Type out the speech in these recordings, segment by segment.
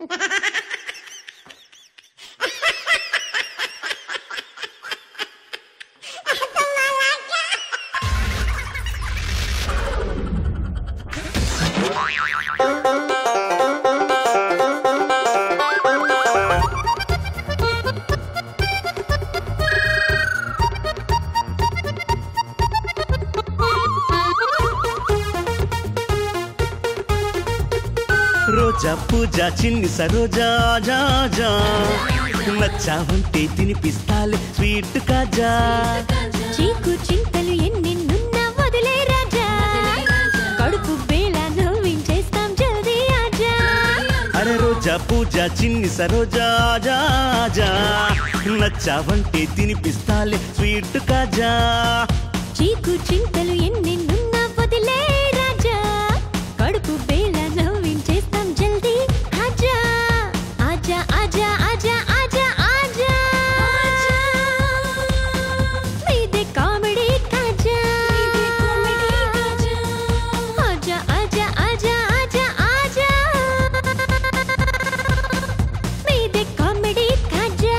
రోజా పూజ చిన్ని సరోజా జా జా నచ్చావంటే తినిపిస్తాలే స్వీట్ కాజా చీకు చింతలు ఎన్నెన్నున్నా వదిలే రాజా కడుపు వేళ నవ్వించేస్తాం జల్దీ ఆజా అరే రోజా పూజ చిన్ని సరోజా జా జా నచ్చావంటే తినిపిస్తాలే స్వీట్ కాజా చీకు చింతలు ఎన్నెన్నున్నా వదిలే రాజా కడుపు వేళ నవ్వించేస్తాం జల్దీ ఆజా ఆజా ఆజా ఆజా ఆజా ఆజా మీదే కామెడీ కాజా ఆజా ఆజా ఆజా ఆజా ఆజా మీదే కామెడీ కాజా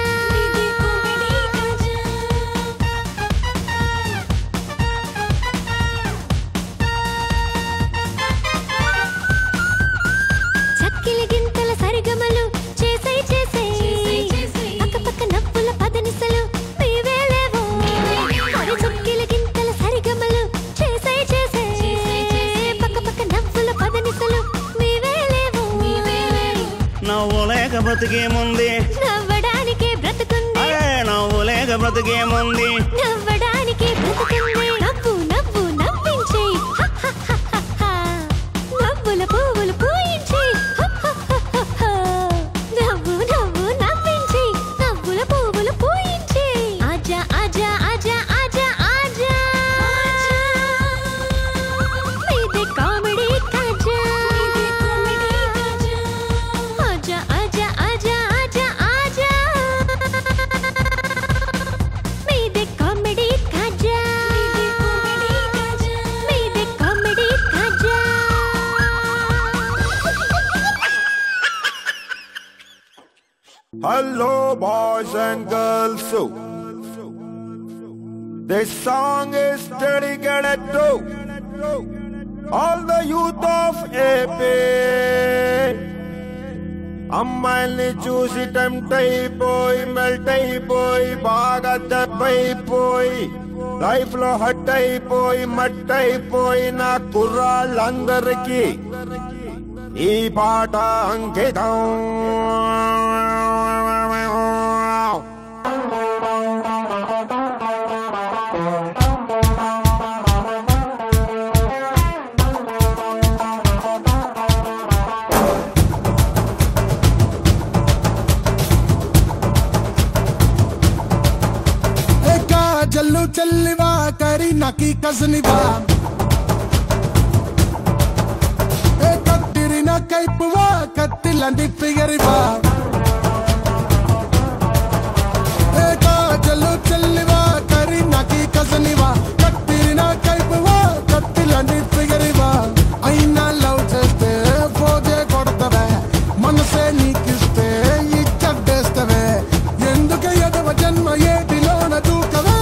చక్కిలి గింతల సరిగమలు చేసై చేసై పక్క నవ్వుల పదనిసలు నీవేలేవో మరి చక్కిలి గింతల సరిగమలు చేసై చేసై పక్క పక్క నవ్వుల పదనిసలు నీవేలేవో నవ్వులేక బ్రతికేముంది నవ్వడానికే బ్రతుకుంది అరే నవ్వులేక బ్రతికేముంది నవ్వడానికే బ్రతుకుంది నవ్వు నవ్వు నవ్వించే హ, హ, హ, హ, హ. నవ్వుల పువ్వులు పూయించి హ, హ, హ, హ, హ. నవ్వు నవ్వు నవ్వించి నవ్వుల పువ్వులు పూయించి ఆజా ఆజా ఆజా ఆజా ఆజా మీదే కామెడీ కాజా ఆజా ఆజా ఆజా ఆజా ఆజా మీదే కామెడీ కాజా మీదే comedy Khaja Hello, boys and girls. So, this song is dedicated to all the youth of AP. అమ్మాయిల్ని చూసి టెంప్ట్ అయిపోయి మెల్ట్ అయిపోయి బాగా దెబ్బైపోయి లైఫ్ లో హట్ అయిపోయి మట్ అయిపోయి నా కుర్రాళ్ళందరికీ ఈ పాట అంకితం ఏకా జల్లు చెల్లివా కరి నకి కసనివా ఏ కత్తిరిన కైపువా కత్తిలాంటి ఫిగరివా ఏకా జల్లు చెల్లివా కరి నకి కసనివా కత్తిరిన కైపువా కత్తిలాంటి ఫిగరివా అయినా లవ్ చేస్తే పోజే కొడతవే మనసే నీకిస్తే ఇచ్చడ్డేస్తవే ఎందుకు ఎదవ జన్మ ఏటిలోన దూకవే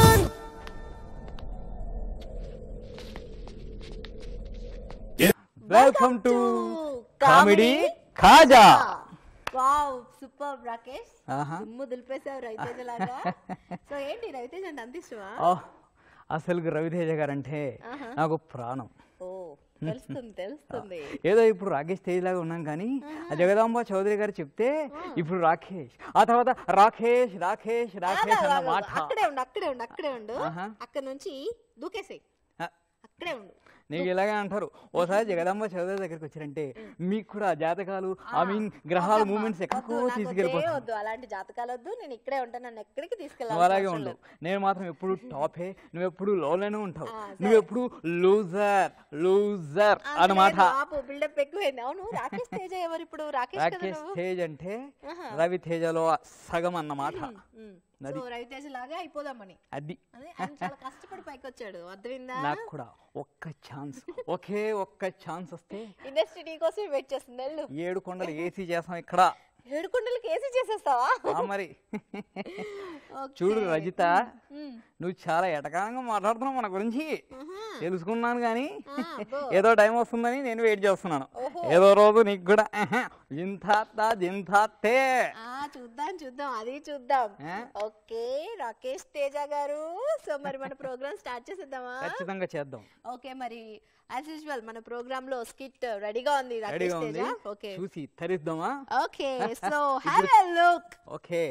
welcome to comedy Khaja wow super Rakesh ఆహా. దుమ్ము దులిపేసావు రవితేజ లాగా సో ఏంటి రవితేజ అంటే అంత ఇష్టమా ఓ, అసలు రవితేజ గారంటే నాకు ప్రాణం ఓ తెలుస్తుంది తెలుస్తుంది ఏదో ఇప్పుడు రాకేష్ తేజ్ లాగా ఉన్నాం కానీ ఆ జగదాంబ చౌదరి గారు చెప్తే ఇప్పుడు రాకేష్ ఆ తర్వాత రాకేష్ రాకేష్ రాకేష్ ఆగు, అన్న ఆగు, మాట అక్కడే ఉండు అక్కడే ఉండు అక్కడే ఉండు ఆహా. అక్కడ నుంచి దూకేసేయ్ ఆ, అక్కడే ఉండు నీకు ఇలాగే అంటారు ఓసారి జగదాంబ చౌదరి దగ్గరికి వచ్చారంటే మీకు కూడా జాతకాలు ఐ మీన్ గ్రహాల వద్దమ్మా, మూమెంట్స్ ఎక్కడికో వద్దు, నాకు వద్దే తీసుకెళ్ళిపోతారు వద్దు అలాంటి జాతకాలు వద్దు నేను ఇక్కడే ఉంటాను నన్ను ఎక్కడికి నువ్వు తీసుకెళ్ళాలి అలాగే ఉండు నేను మాత్రం ఎప్పుడు టాపే నువ్వు ఎప్పుడు లోలోనే ఉంటావు ఆ, సరే. నువ్వు ఎప్పుడు లూజర్ లూజర్ అన్నమాట బిల్డప్ ఎక్కువైంది అవును రాకేష్ తేజ ఎవరు ఇప్పుడు రాకేష్ కదా రాకేష్ నువ్వు తేజ్ అంటే ఆహా. రవి తేజలో సగం అన్నమాట ఉమ్. నది. సో రవితేజ లాగా అయిపోదామని అది అదే ఆయన చాలా కష్టపడి పైకి వచ్చాడు అర్థమైందా నాకు కూడా ఒక్క ఛాన్స్ ఒకే ఒక్క ఛాన్స్ వస్తే ఇండస్ట్రీ నీ కోసం వెయిట్ చేస్తుంది వెళ్ళు ఏడు కొండలు ఏసీ చేస్తాం ఇక్కడ ఏడుకుండలు కేసి చేసేస్తావా ఆ మరి Okay. చూడు రజిత మ్మ్. నువ్వు చాలా ఎటకారంగా మాట్లాడుతున్నావు మన గురించి ఆహా. తెలుసుకున్నాను కానీ ఆ, అబ్బో. ఏదో టైం వస్తుందని నేను వెయిట్ చేస్తున్నాను ఓహో. ఏదో రోజు నీకు కూడా జింతాత్తా జింతాత్తే ఆ చూద్దాం చూద్దాం అది చూద్దాం ఆ? ఓకే రాకేష్ తేజ గారు సో మరి మన ప్రోగ్రామ్ స్టార్ట్ చేసేద్దామా ఖచ్చితంగా చేద్దాం ఓకే మరి యాజ్ యూజువల్ మన ప్రోగ్రామ్ లో స్కిట్ రెడీగా ఉంది రాకేష్ రెడీగా తేజ ఉంది ఓకే చూసి తరిద్దామా okay so have a look okay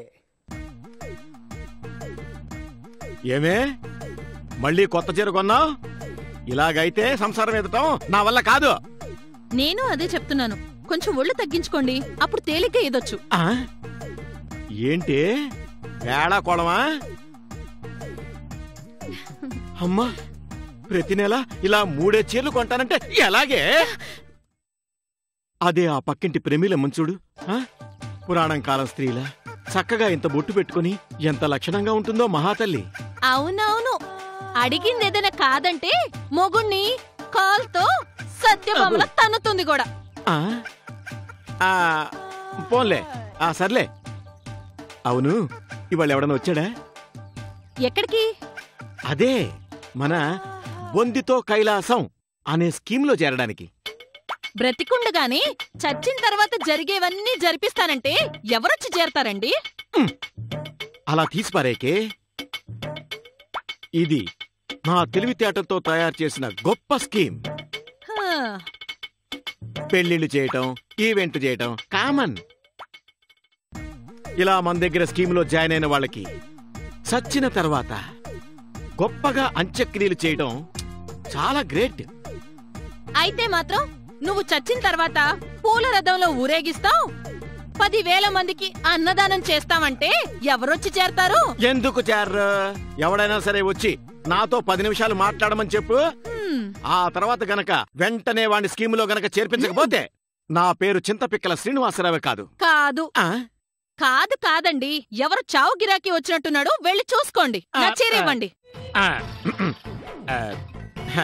ఏమే మళ్ళీ కొత్త చీర కొన్నావు ఇలాగైతే సంసారం ఎదటం నా వల్ల కాదు నేను అదే చెప్తున్నాను కొంచెం ఒళ్ళు తగ్గించుకోండి అప్పుడు తేలిగ్గా ఎదొచ్చు ఆ? ఏంటి వేళ కొడమా అమ్మా ప్రతి నెల ఇలా మూడే చీరలు కొంటానంటే ఎలాగే అదే ఆ పక్కింటి ప్రేమిల చూడు ఆ? పురాణం కాలం స్త్రీలా చక్కగా ఇంత బొట్టు పెట్టుకుని ఎంత లక్షణంగా ఉంటుందో మహాతల్లి అవునవును అడిగింది ఏదైనా కాదంటే మొగుణ్ణి కాల్తో సత్యభామల తన్నుతుంది కూడా ఆ? ఆ, పోన్లే ఆ సర్లే అవును ఇవాళ ఎవడన్నా వచ్చాడా ఎక్కడికి అదే మన బొందితో కైలాసం అనే స్కీమ్లో చేరడానికి బ్రతికుండగానే చచ్చిన తర్వాత జరిగేవన్నీ జరిపిస్తానంటే ఎవరొచ్చి చేరతారండి అలా తీసిపారేకే ఇది నా తెలివితేటలతో తయారు చేసిన గొప్ప స్కీమ్ హా, పెళ్లిళ్ళు చేయటం ఈవెంట్ చేయటం కామన్ ఇలా మన దగ్గర స్కీమ్లో జాయిన్ అయిన వాళ్ళకి చచ్చిన తర్వాత గొప్పగా అంత్యక్రియలు చేయడం చాలా గ్రేట్ అయితే మాత్రం నువ్వు చచ్చిన తర్వాత పూల రథంలో ఊరేగిస్తావు పదివేల మందికి అన్నదానం చేస్తావంటే ఎవరొచ్చి చేరతారు ఎందుకు చేర్రు ఎవడైనా సరే వచ్చి నాతో పది నిమిషాలు మాట్లాడమని చెప్పు హ్మ్, ఆ తర్వాత గనక వెంటనే వాడిని స్కీములో గనక చేర్పించకపోతే నా పేరు చింతపిక్కల శ్రీనివాసరావే కాదు కాదు ఆ? కాదు కాదండి ఎవరు చావు గిరాకీ వచ్చినట్టున్నాడు వెళ్ళి చూసుకోండి నా ఆ, చీర ఇవ్వండి ఆ, ఆ, హ,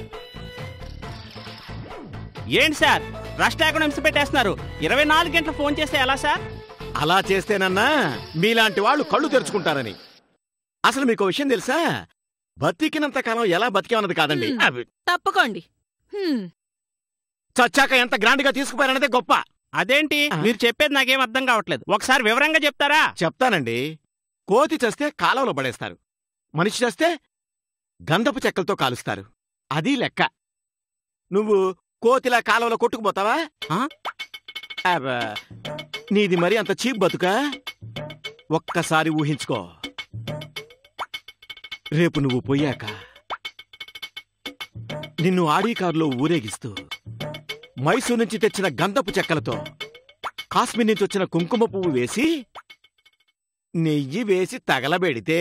ఏంటి సార్ రష్ లేకుండా హింస పెట్టేస్తున్నారు ఇరవై నాలుగు గంటలు ఫోన్ చేస్తే ఎలా సార్ అలా చేస్తేనన్నా మీలాంటి వాళ్ళు కళ్ళు తెరుచుకుంటారని అసలు మీకు విషయం తెలుసా బతికినంత కాలం ఎలా బతికామన్నది కాదండి హ్మ్. అవి తప్పుకోండి హ్మ్, చచ్చాక ఎంత గ్రాండ్ గా తీసుకుపోయారన్నదే గొప్ప అదేంటి ఆ. మీరు చెప్పేది నాకేం అర్థం కావట్లేదు ఒకసారి వివరంగా చెప్తారా చెప్తానండి కోతి చస్తే కాలంలో పడేస్తారు మనిషి చస్తే గంధపు చెక్కలతో కాలుస్తారు అది లెక్క నువ్వు కోతిలా కాలంలో కొట్టుకుపోతావా ఆ? అబ్బా, నీది మరి అంత చీప్ బతుకా ఒక్కసారి ఊహించుకో రేపు నువ్వు పోయాక నిన్ను ఆడీ కారులో ఊరేగిస్తూ మైసూర్ నుంచి తెచ్చిన గంధపు చెక్కలతో కాశ్మీర్ నుంచి వచ్చిన కుంకుమ పువ్వు వేసి నెయ్యి వేసి తగలబెడితే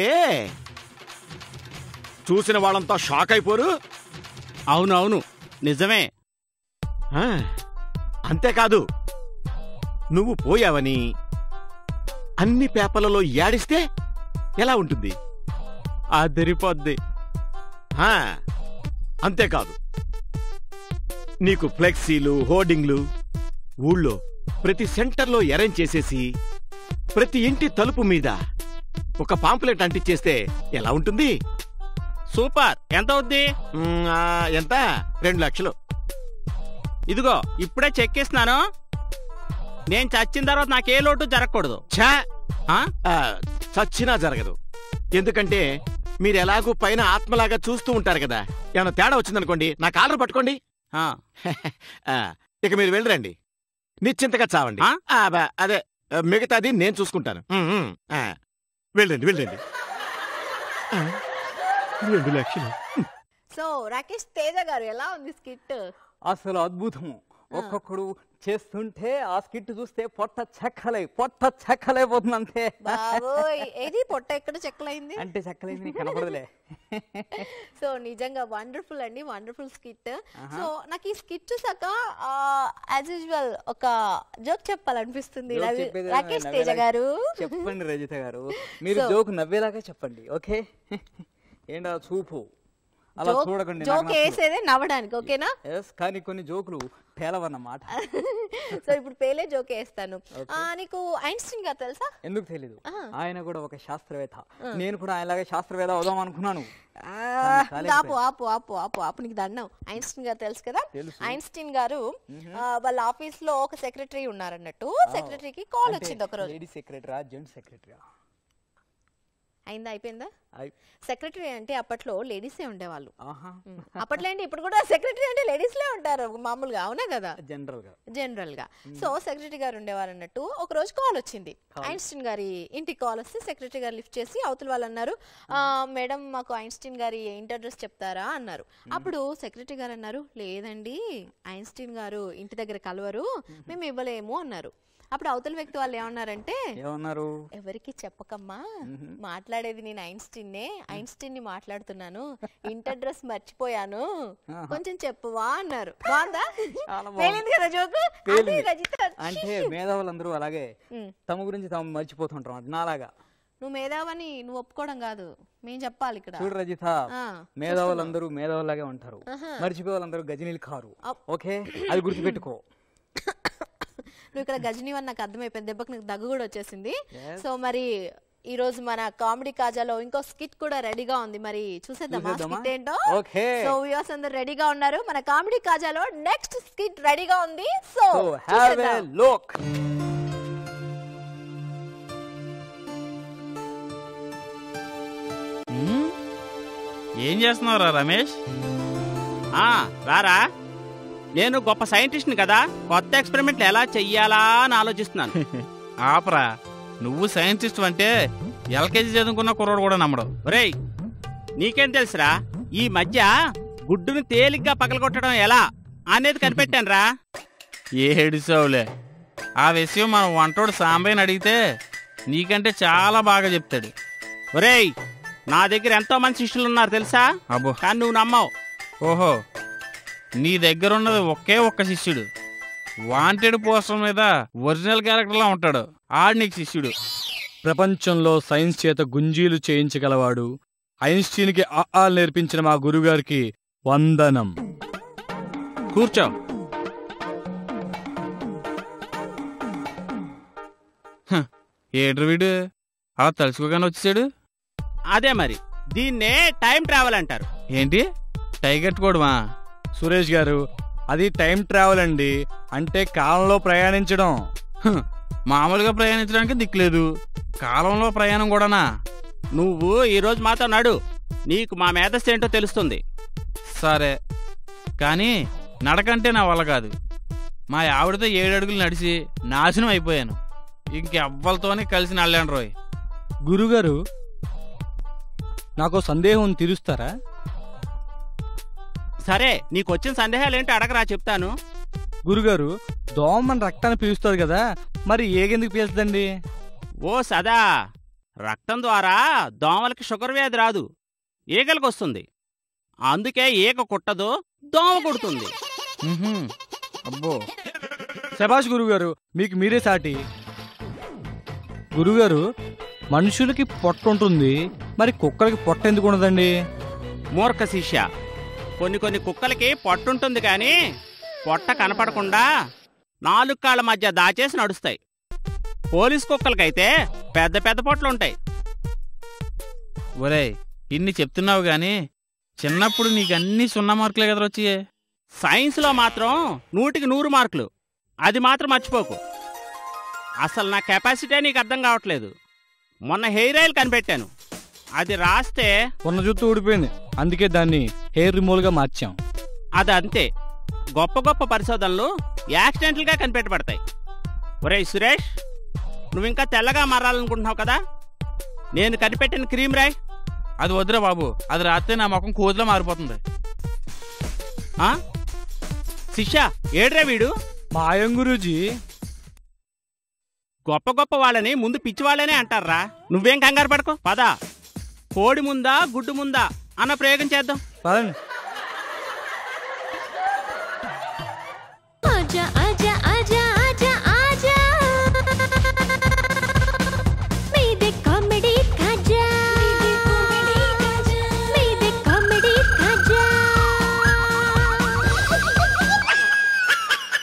చూసిన వాళ్ళంతా షాక్ అయిపోరు అవునవును నిజమే ఆ, అంతేకాదు నువ్వు పోయావని అన్ని పేపర్లలో యాడిస్తే ఎలా ఉంటుంది అదిరిపోద్ది ఆ, అంతేకాదు నీకు ఫ్లెక్సీలు హోర్డింగ్లు ఊళ్ళో ప్రతి సెంటర్లో అరేంజ్ చేసేసి ప్రతి ఇంటి తలుపు మీద ఒక పాంపులెట్ అంటించేస్తే ఎలా ఉంటుంది సూపర్ ఎంత అవుద్ది మ్, ఆ, ఎంత రెండు లక్షలు ఇదిగో ఇప్పుడే చెక్ ఇస్తున్నాను నేను చచ్చిన తర్వాత నాకే లోటు జరగకూడదు ఛా ఆ? ఆ, చచ్చినా జరగదు ఎందుకంటే మీరు ఎలాగూ పైన ఆత్మలాగా చూస్తూ ఉంటారు కదా ఏమైనా తేడా వచ్చిందనుకోండి నా కాలర్ పట్టుకోండి ఆ. ఆ, ఇక మీరు వెళ్ళరండి నిశ్చింతగా చావండి ఆ? ఆ, బా- అదే ఆ, మిగతాది నేను చూసుకుంటాను ఉమ్, ఉమ్, ఆ, వెళ్ళండి వెళ్ళండి ఆ, రెండు లక్షలు సో రాకేష్ తేజ గారు ఎలా ఉంది స్కిట్ అసలు అద్భుతము ఒక్కొక్కడు చేస్తుంటే ఆ స్కిట్ చూస్తే పొట్ట చెక్కలై పొట్ట చెక్కలైపోతుంది అంతే బాబోయ్ ఏది పొట్ట ఎక్కడ చెక్కలైంది అంటే చెక్కలైంది నీకు కనపడదులే సో నిజంగా వండర్ఫుల్ అండి వండర్ఫుల్ స్కిట్ సో నాకు ఈ స్కిట్ చూసాక యాజ్ యూజువల్ ఒక జోక్ చెప్పాలనిపిస్తుంది జోక్ రవి- చెప్పేది రాకేష్ తేజ నవ్వేలాగా- గారు చెప్పండి రజిత గారు మీరు So- జోక్ నవ్వేలాగా చెప్పండి ఓకే ఏంటా చూపు అలా జోక్ చూడకండి జోక్ వేసేదే నవ్వడానికి ఓకేనా ఎస్ కానీ కొన్ని జోకులు పేలవన్నమాట సో ఇప్పుడు పేలే జోక్ వేస్తాను ఆ, నీకు ఐన్స్టీన్ గారు తెలుసా ఎందుకు తెలీదు ఆ. ఆయన కూడా ఒక శాస్త్రవేత్త నేను కూడా ఆయనలాగే శాస్త్రవేత్త అవుదాం అనుకున్నాను ఆ, కానీ ఆపు ఆపు ఆపు ఆపు ఆపు నీకు దండం ఐన్స్టీన్ గారు తెలుసు కదా తెలుసు. ఐన్స్టీన్ గారు ఆ, వాళ్ళ ఆఫీస్ లో ఒక సెక్రటరీ ఉన్నారన్నట్టు సెక్రటరీకి కాల్ వచ్చింది ఒక రోజు లేడీ సెక్రటరీ జెంట్ సెక్రటరీ అయిందా అయిపోయిందా సెక్రటరీ అంటే అప్పట్లో లేడీసే ఉండేవాళ్ళు ఆహా ఉమ్. అప్పట్లో ఏంటి ఇప్పుడు కూడా సెక్రటరీ అంటే లేడీస్లే ఉంటారు మామూలుగా అవునా కదా జనరల్ గా జనరల్ గా సో సెక్రటరీ గారు ఉండేవారు అన్నట్టు ఒక రోజు కాల్ వచ్చింది ఐన్స్టీన్ గారి ఇంటికి కాల్ వస్తే సెక్రటరీ గారు లిఫ్ట్ చేసి అవతల వాళ్ళు అన్నారు "ఆ, మేడం మాకు ఐన్స్టీన్ గారి ఇంటి అడ్రస్ చెప్తారా అన్నారు అప్పుడు సెక్రటరీ గారు అన్నారు లేదండి ఐన్స్టీన్ గారు ఇంటి దగ్గర కలవరు మేము ఇవ్వలేము అన్నారు అప్పుడు అవతల వ్యక్తి వాళ్ళు ఏమన్నారంటే ఏమన్నారు ఎవరికి చెప్పకమ్మా మాట్లాడేది నేను ఐన్స్టీన్ నే ఐన్స్టీన్ ని మాట్లాడుతున్నాను ఇంటి అడ్రస్ మర్చిపోయాను కొంచెం చెప్పువా అన్నారు బాగుందా చాలా బాగుంది. పేలింది కదా జోకు పేలింది. అది రజిత అంటే మేధావులందరూ అలాగే ఉమ్. తమ గురించి తాము మర్చిపోతుంటారు అంటే నాలాగా నువ్వు మేధావని నువ్వు ఒప్పుకోవడం కాదు మేము చెప్పాలి ఇక్కడ చూడు రజిత ఆ, మేధావులందరూ మేధావులాగే ఉంటారు మర్చిపోయే వాళ్ళందరూ గజనీలు కారు ఓకే అది గుర్తుపెట్టుకో నువ్వు ఇక్కడ గజనీ అని నాకు అర్థమైపోయింది దెబ్బకి నాకు దగ్గు కూడా వచ్చేసింది సో మరి ఈ రోజు మన కామెడీ కాజాలో ఇంకో స్కిట్ కూడా రెడీగా ఉంది మరి చూసేద్దామా చూసేద్దామా? స్కిట్ ఏంటో Okay. సో వ్యూవర్స్ అందరు రెడీగా ఉన్నారు మన కామెడీ కాజాలో నెక్స్ట్ స్కిట్ రెడీగా ఉంది so so have a look um, ఏం చేస్తున్నావురా రమేష్ ఆ రారా నేను గొప్ప సైంటిస్ట్ని కదా కొత్త ఎక్స్పెరిమెంట్లు ఎలా చెయ్యాలా అని ఆలోచిస్తున్నాను ఆపరా నువ్వు సైంటిస్ట్ అంటే ఎల్కేజీ చదువుకున్న కుర్రోడు కూడా నమ్మడు ఒరేయ్ నీకేం తెలుసురా ఈ మధ్య గుడ్డును తేలిగ్గా పగలగొట్టడం ఎలా అనేది కనిపెట్టానురా ఏడిసావులే ఆ విషయం మన వంటోడు సాంబయ్యని అడిగితే నీకంటే చాలా బాగా చెప్తాడు ఒరేయ్ నా దగ్గర ఎంతో మంది శిష్యులు ఉన్నారు తెలుసా అబ్బో కానీ నువ్వు నమ్మవు ఓహో నీ దగ్గర ఉన్నది ఒకే ఒక్క శిష్యుడు వాంటెడ్ పోస్టర్ మీద ఒరిజినల్ క్యారెక్టర్లా ఉంటాడు ఆడు నీకు శిష్యుడు ప్రపంచంలో సైన్స్ చేత గుంజీలు చేయించగలవాడు ఐన్స్టీన్కి ఆ నేర్పించిన మా గురుగారికి వందనం కూర్చో ఏడ్రు వీడు అలా తలుచుకోగానే వచ్చేసాడు అదే మరి దీన్నే టైం ట్రావెల్ అంటారు ఏంటి టైగట్టుకోవడమా సురేష్ గారు అది టైం ట్రావెల్ అండి అంటే కాలంలో ప్రయాణించడం హ్, మామూలుగా ప్రయాణించడానికి దిక్కులేదు కాలంలో ప్రయాణం కూడానా నువ్వు ఈ రోజు మాతో నడు నీకు మా మేధస్సు ఏంటో తెలుస్తుంది సరే కానీ నడకంటే నా వల్ల కాదు మా ఆవిడతో ఏడు అడుగులు నడిచి నాశనం అయిపోయాను ఇంకెవ్వలతోనే కలిసి నల్లాను రోయ్ గురుగారు నాకు సందేహం తీరుస్తారా సరే నీకు వచ్చిన సందేహాలు ఏంటో అడగరా చెప్తాను గురుగారు దోమ మన రక్తాన్ని పీలుస్తుంది కదా మరి ఏగెందుకు పీల్చదండి ఓ సదా రక్తం ద్వారా దోమలకి షుగర్ వ్యాధి రాదు ఈగలకు వస్తుంది అందుకే ఈగ కుట్టదు దోమ కుడుతుంది ఉహుం, అబ్బో శభాష్ గురుగారు మీకు మీరే సాటి గురుగారు మనుషులకి పొట్ట ఉంటుంది మరి కుక్కలకి పొట్ట ఎందుకు ఉండదండి మూర్ఖ శిష్య కొన్ని కొన్ని కుక్కలకి పొట్టుంటుంది కానీ పొట్ట కనపడకుండా నాలుగు కాళ్ళ మధ్య దాచేసి నడుస్తాయి పోలీస్ కుక్కలకైతే పెద్ద పెద్ద పొట్లు ఉంటాయి ఒరేయ్ ఇన్ని చెప్తున్నావు గాని చిన్నప్పుడు నీకు అన్ని సున్నా మార్కులే కదా వచ్చి సైన్స్లో మాత్రం నూటికి నూరు మార్కులు అది మాత్రం మర్చిపోకు అసలు నా కెపాసిటీ నీకు అర్థం కావట్లేదు మొన్న హెయిర్ ఆయిల్ కనిపెట్టాను అది రాస్తే ఉన్న జుత్తు ఊడిపోయింది అందుకే దాన్ని హెయిర్ రిమూవల్గా మార్చాం అది అంతే గొప్ప గొప్ప పరిశోధనలు యాక్సిడెంటల్గా కనిపెట్టబడతాయి ఒరేయ్ సురేష్ నువ్వు ఇంకా తెల్లగా మారాలనుకుంటున్నావు కదా నేను కనిపెట్టిన క్రీమ్ రాయ్ అది వద్దురా బాబు అది రాస్తే నా ముఖం కోతిలో మారిపోతుంది ఆ? శిష్య ఏడ్రా వీడు మాయం గురూజీ గొప్ప గొప్ప వాళ్ళని ముందు పిచ్చివాళ్ళనే అంటారా నువ్వేం కంగారు పడకు పద కోడి ముందా గుడ్డు ముందా అన్న ప్రయోగం చేద్దాం పదండి आजा आजा आजा आजा आजा मेरे कॉमेडी खाजा मेरे कॉमेडी खाजा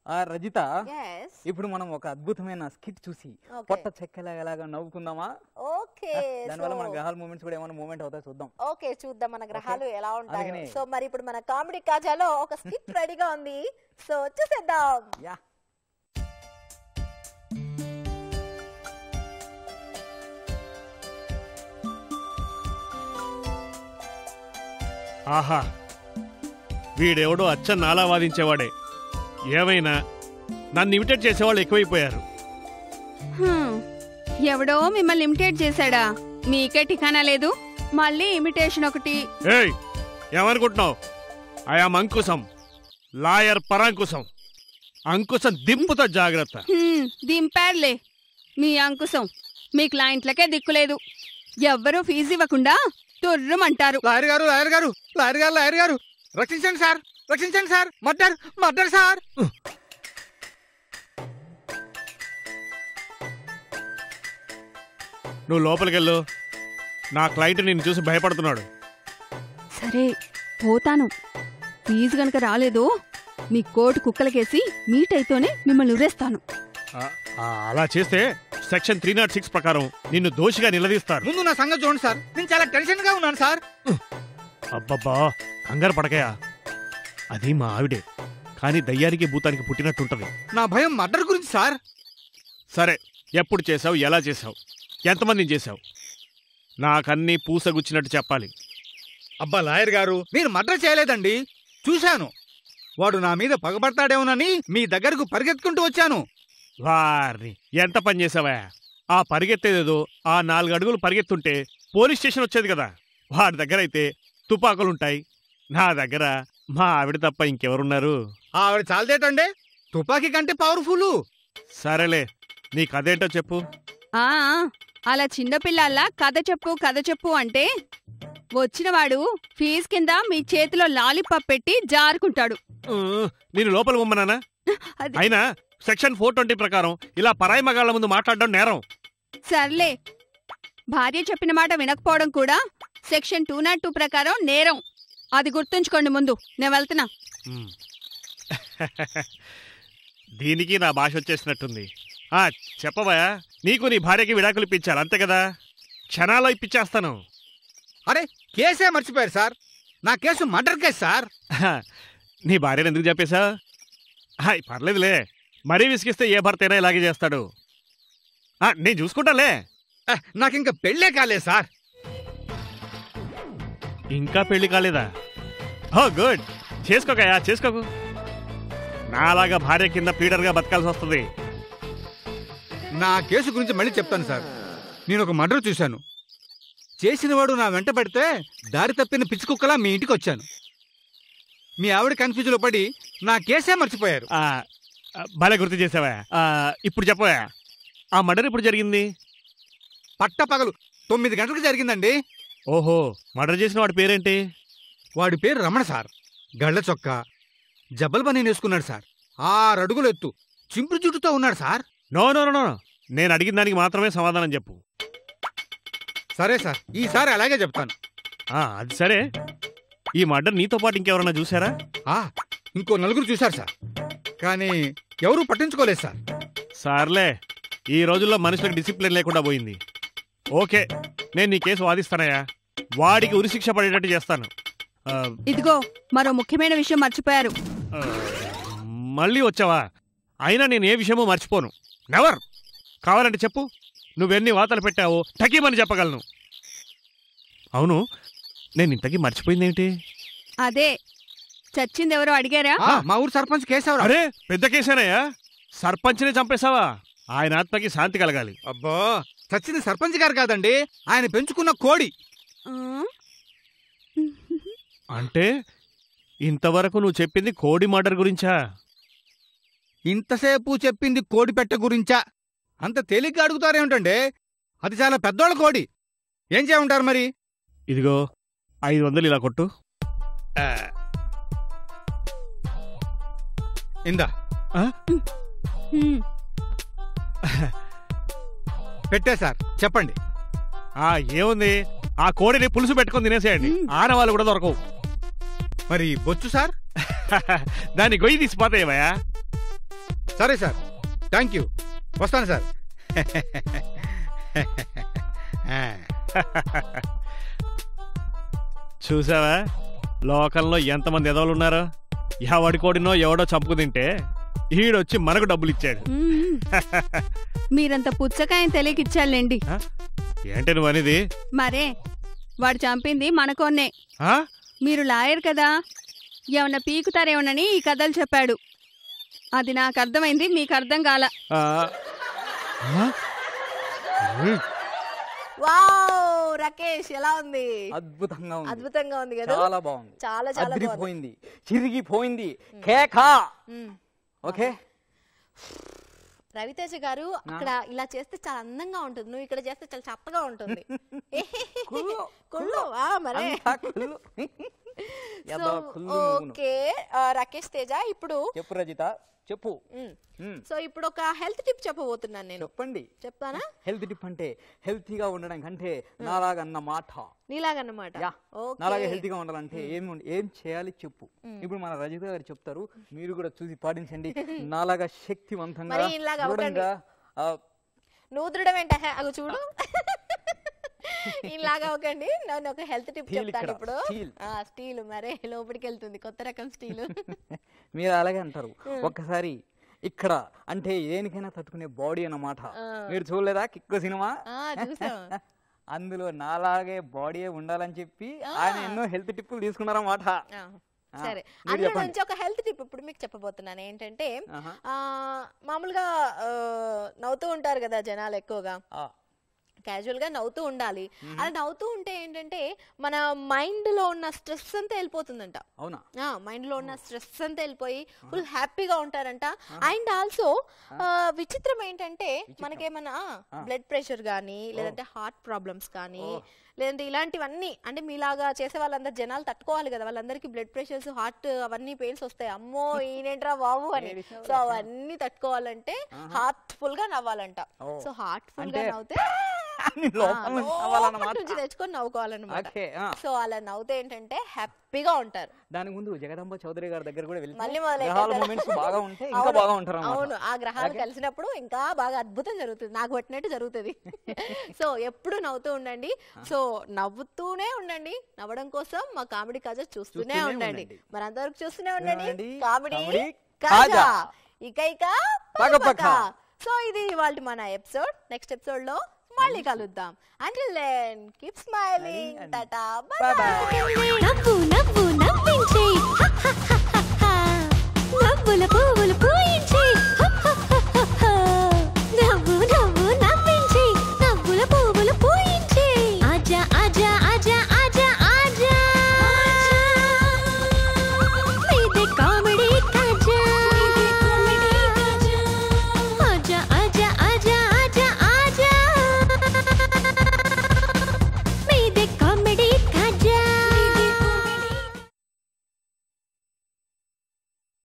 ఆ రజిత Yes. ఇప్పుడు మనం ఒక అద్భుతమైన స్కిట్ చూసి Okay. పొట్ట చెక్కలాగా నవ్వుకుందామా ఓకే దానివల్ల మన గ్రహాల మూమెంట్స్ కూడా ఏమైనా మూమెంట్ అవుతాయి చూద్దాం ఓకే చూద్దాం మన గ్రహాలు ఎలా ఉంటాయో అలాగనే. సో మరి ఇప్పుడు మన కామెడీ కాజాలో ఒక స్కిట్ రెడీగా ఉంది సో చూసేద్దాం యా ఆహా వీడెవడో అచ్చ నాలా వాదించేవాడే ఏమైనా నన్ను ఇమిటేట్ చేసేవాళ్ళు ఎక్కువైపోయారు హ్మ్. ఎవడో మిమ్మల్ని ఇమిటేట్ చేశాడా మీకే ఠికానా లేదు మళ్ళీ ఇమిటేషన్ ఒకటి ఏయ్ ఏమనుకుంటున్నావు ఆయాం అంకుశం లాయర్ పరాంకుశం అంకుశం దింపుతో జాగ్రత్త హ్మ్, దింపారులే మీ అంకుశం మీ క్లయింట్లకే దిక్కులేదు ఎవ్వరూ ఫీజు ఇవ్వకుండా తుర్రుమంటారు లాయర్ గారు లాయర్ గారు లాయర్ గారు లాయర్ గారు రక్షించండి సార్ రక్షించండి సార్ మర్డర్ మర్డర్ సార్ నువ్వు లోపలికెళ్ళు నా క్లయింట్ నిన్ను చూసి భయపడుతున్నాడు సరే పోతాను ఫీజు గనక రాలేదో మీ కోటు కుక్కలకేసి మీటైతోనే మిమ్మల్ని ఉరేస్తాను ఆ, ఆ, అలా చేస్తే సెక్షన్ త్రీ నాట్ సిక్స్ ప్రకారం నిన్ను దోషిగా నిలదీస్తారు ముందు నా సంగతి చూడండి సార్ నేను చాలా టెన్షన్ గా ఉన్నాను సార్ అబ్బబ్బా కంగారు పడకయా అది మా ఆవిడే కానీ దయ్యానికి భూతానికి పుట్టినట్టుంటది నా భయం మర్డర్ గురించి సార్ సరే ఎప్పుడు చేసావు ఎలా చేసావు ఎంతమందిని చేసావు నాకన్నీ పూసగుచ్చినట్టు చెప్పాలి అబ్బా లాయర్ గారు నేను మర్డర్ చేయలేదండి చూశాను వాడు నా మీద పగబడతాడేమోనని మీ దగ్గరకు పరిగెత్తుకుంటూ వచ్చాను వారిని ఎంత పని చేసావా ఆ పరిగెత్తేదేదో ఆ నాలుగు అడుగులు పరిగెత్తుంటే పోలీస్ స్టేషన్ వచ్చేది కదా వాడి దగ్గర అయితే తుపాకులుంటాయి నా దగ్గర మా ఆవిడ తప్ప ఇంకెవరున్నారు ఆవిడ చాలదేటండి తుపాకీ కంటే పవర్ఫుల్ సరేలే నీకదేంటో చెప్పు ఆ అలా చిన్నపిల్లల్లా కథ చెప్పు కథ చెప్పు అంటే వచ్చినవాడు ఫీజు కింద మీ చేతిలో లాలీపాప్ పెట్టి జారుకుంటాడు ఊ, నేను లోపల ఉమ్మనానా అది- అయినా సెక్షన్ ఫోర్ ట్వంటీ ప్రకారం ఇలా పరాయి మగాళ్ళ ముందు మాట్లాడడం నేరం సర్లే భార్య చెప్పిన మాట వినకపోవడం కూడా సెక్షన్ టూ నాట్ టూ ప్రకారం నేరం అది గుర్తుంచుకోండి ముందు నేను వెళ్తున్నా ఉమ్. దీనికి నా భాష వచ్చేసినట్టుంది ఆ చెప్పవా నీకు నీ భార్యకి విడాకులు ఇప్పించాలి అంతే కదా క్షణాల్లో ఇప్పించేస్తాను అరే కేసే మర్చిపోయారు సార్ నా కేసు మర్డర్ కేసు సార్ హ, నీ భార్యను ఎందుకు చెప్పేశా హాయ్ పర్లేదులే మరీ విసిగిస్తే ఏ భర్త అయినా ఇలాగే చేస్తాడు ఆ, నేను చూసుకుంటాలే నాకు ఇంకా పెళ్ళే కాలేదు సార్ ఇంకా పెళ్లి కాలేదా ఓ గుడ్ చేసుకోకయా చేసుకోకు నాలాగా భార్య కింద పీడర్గా బతకాల్సి వస్తుంది నా కేసు గురించి మళ్ళీ చెప్తాను సార్ నేను ఒక మర్డర్ చూశాను చేసినవాడు నా వెంట పడితే దారి తప్పిన పిచ్చి కుక్కలా మీ ఇంటికి వచ్చాను మీ ఆవిడ కన్ఫ్యూజన్లో పడి నా కేసే మర్చిపోయారు ఆ, ఆ, భలే గుర్తు చేసావా ఆ, ఇప్పుడు చెప్పవా ఆ మర్డర్ ఇప్పుడు జరిగింది పట్ట పగలు తొమ్మిది గంటలకు జరిగిందండి ఓహో మర్డర్ చేసిన వాడి పేరేంటి వాడి పేరు రమణ సార్ గళ్ళ చొక్క జబ్బల్ బనీ వేసుకున్నాడు సార్ ఆరు అడుగులు ఎత్తు చింపురు జుట్టుతో ఉన్నాడు sir no no no, no నేను అడిగిన దానికి మాత్రమే సమాధానం చెప్పు సరే సార్ ఈసారి అలాగే చెప్తాను ఆ, అది సరే ఈ మర్డర్ నీతో పాటు ఇంకెవరన్నా చూసారా ఆ ఇంకో నలుగురు చూశారు సార్ కానీ ఎవరూ పట్టించుకోలేదు సార్ సార్లే ఈ రోజుల్లో మనుషులకు డిసిప్లిన్ లేకుండా పోయింది ఓకే నేను నీ కేసు వాదిస్తానయ్యా వాడికి ఉరిశిక్ష పడేటట్టు చేస్తాను ఆ, ఇదిగో మరో ముఖ్యమైన విషయం మర్చిపోయారు ఆ, మళ్ళీ వచ్చావా అయినా నేను ఏ విషయమో మర్చిపోను నెవర్ కావాలంటే చెప్పు నువ్వెన్ని వాతలు పెట్టావో టకీమని చెప్పగలను అవును నేను ఇంతకీ మర్చిపోయిందేంటి అదే చచ్చిందెవరో అడిగారా ఆ, మా ఊరు సర్పంచ్ కేశవరావు అరే పెద్ద కేసేనయ్యా సర్పంచ్నే చంపేశావా ఆయన ఆత్మకి శాంతి కలగాలి అబ్బా చచ్చింది సర్పంచ్ గారు కాదండి ఆయన పెంచుకున్న కోడి ఆ? అంటే ఇంతవరకు నువ్వు చెప్పింది కోడి మర్డర్ గురించా ఇంతసేపు చెప్పింది కోడి పెట్ట గురించా అంత తేలిగ్గా అడుగుతారేమిటండి అది చాలా పెద్దోళ్ళ కోడి ఏం చేయమంటారు మరి ఇదిగో ఐదు వందలు ఇలా కొట్టు ఇందా హ్మ్. పెట్టే సార్ చెప్పండి ఆ ఏముంది ఆ కోడిని పులుసు పెట్టుకొని తినేసేయండి ఆడవాళ్ళు కూడా దొరకవు మరి బొచ్చు సార్ దాన్ని గొయ్యి తీసిపోతాయేవయ్యా సరే సార్ థ్యాంక్ యూ వస్తాను సార్ ఆ. చూసావా లోకంలో ఎంతమంది ఎదవలు ఉన్నారో ఎవడి కోడినో ఎవడో చంపుకు తింటే ఈడొచ్చి మనకు డబ్బులు ఇచ్చాడు మ్మ్. మీరంత పుచ్చకాయని తెలియకిచ్చాళ్ళండి ఏంటి నువ్వు అనేది మరే వాడు చంపింది మనకోన్నే ఆ? మీరు లాయర్ కదా ఏమన్నా పీకుతారేమోనని ఈ కథలు చెప్పాడు అది నాకు అర్థమైంది మీకు అర్థం కాల ఆ. ఆ? ఉమ్. వావ్ రాకేష్ ఎలా ఉంది అద్భుతంగా ఉంది అద్భుతంగా ఉంది కదా చాలా బాగుంది చాలా చాలా బాగుంది అదిరిపోయింది చిరిగిపోయింది కేక మ్మ్. ఓకే రవితేజ గారు అక్కడ ఇలా చేస్తే చాలా అందంగా ఉంటుంది నువ్వు ఇక్కడ చేస్తే చాలా చప్పగా ఉంటుంది కుళ్ళు ఆ, మరే అంతా కుళ్ళు. సో యబ్బా, కుళ్ళు నువ్వును. ఓకే ఆ, రాకేష్ తేజ ఇప్పుడు చెప్పు రజిత చెప్పు మ్మ్. మ్మ్. సో ఇప్పుడు ఒక హెల్త్ టిప్ చెప్పబోతున్నాను నేను చెప్పండి చెప్తానా హెల్త్ టిప్ అంటే హెల్తీగా ఉండడం కంటే నాలాగా అన్న మాట నీలాగన్నమాట యా ఓకే. నాలాగా హెల్తీగా ఉండాలంటే ఏం ఉం- ఏం చేయాలి చెప్పు ఇప్పుడు మన రజిత గారు చెప్తారు మీరు కూడా చూసి పాటించండి నాలాగా శక్తివంతంగా మరి ఇలాగ అవ్వకండి. దృఢంగా ఆ, నువ్వు దృఢం ఏంట అగో చూడు ఇలాగా ఒకండి నేను ఒక హెల్త్ టిప్ Steel చెప్తాను ఇక్కడ, ఇప్పుడు steel. ఆ స్టీల్ మరే లోపలికి వెళ్తుంది కొత్త రకం స్టీల్ మీరు అలాగే అంటారు ఒక్కసారి ఇక్కడ అంటే దేనికైనా తట్టుకునే బాడీ అన్నమాట ఆ. మీరు చూడలేదా కిక్కు సినిమా ఆ, చూసాం. అందులో నాలాగే బాడీ ఉండాలని చెప్పి ఆయన ఎన్నో హెల్త్ టిప్పులు తీసుకున్నారన్నమాట ఆ, ఆ, సరే మీరు అందులో చెప్పండి. నుంచి ఒక హెల్త్ టిప్ ఇప్పుడు మీకు చెప్పబోతున్నాను ఏంటంటే ఆహా. ఆ, మామూలుగా ఆ, నవ్వుతూ ఉంటారు కదా జనాలు ఎక్కువగా ఆ, క్యాజువల్ గా నవ్వుతూ ఉండాలి అలా నవ్వుతూ ఉంటే ఏంటంటే మన మైండ్ లో ఉన్న స్ట్రెస్ అంతా వెళ్ళిపోతుందంట అవునా మైండ్ లో ఉన్న స్ట్రెస్ అంతా వెళ్ళిపోయి ఫుల్ హ్యాపీగా ఉంటారంట అండ్ ఆల్సో విచిత్రం ఏంటంటే మనకేమన్నా బ్లడ్ ప్రెషర్ కానీ లేదంటే హార్ట్ ప్రాబ్లమ్స్ కానీ లేదంటే ఇలాంటివన్నీ అంటే మీలాగా చేసే వాళ్ళందరూ జనాలు తట్టుకోవాలి కదా వాళ్ళందరికీ బ్లడ్ ప్రెషర్స్ హార్ట్ అవన్నీ పెయిన్స్ వస్తాయి అమ్మో ఈయనేంట్రా బాబు అని సో అవన్నీ తట్టుకోవాలంటే హార్ట్ఫుల్ గా నవ్వాలంట ఓ. సో హార్ట్ఫుల్ గా అంటే నవ్వుతే అన్ని లోపల నుంచి లోపల అవ్వాలన్నమాట నుంచి తెచ్చుకొని నవ్వుకోవాలన్నమాట ఓకే ఆ. సో అలా నవ్వుతే ఏంటంటే హ్యాపీగా ఉంటారు దానికి ముందు జగదంబ చౌదరి గారి దగ్గర కూడా వెళ్తే మళ్ళీ గ్రహాల మూమెంట్స్ బాగా ఉంటాయి ఇంకా బాగా ఉంటారు అవును ఆ గ్రహాలు కలిసినప్పుడు ఇంకా బాగా అద్భుతం జరుగుతుంది నాకు పట్టినట్టు జరుగుతుంది సో ఎప్పుడు నవ్వుతూ ఉండండి సో నవ్వుతూనే ఉండండి నవ్వడం కోసం మా కామెడీ కాజా చూస్తూనే చూస్తూనే ఉండండి ఉండండి. మరి అందరికి చూస్తూనే ఉండండి ఉండండి. Comedy comedy Khaja Khaja. ఇక ఇక పగ పగ పగ. పగ. సో ఇది ఇవాళ మన ఎపిసోడ్ నెక్స్ట్ ఎపిసోడ్ లో మళ్ళీ కలుద్దాం until then keep smiling tata bye bye నవ్వు నవ్వు నవ్వించే నవ్వుల పువ్వులు పూ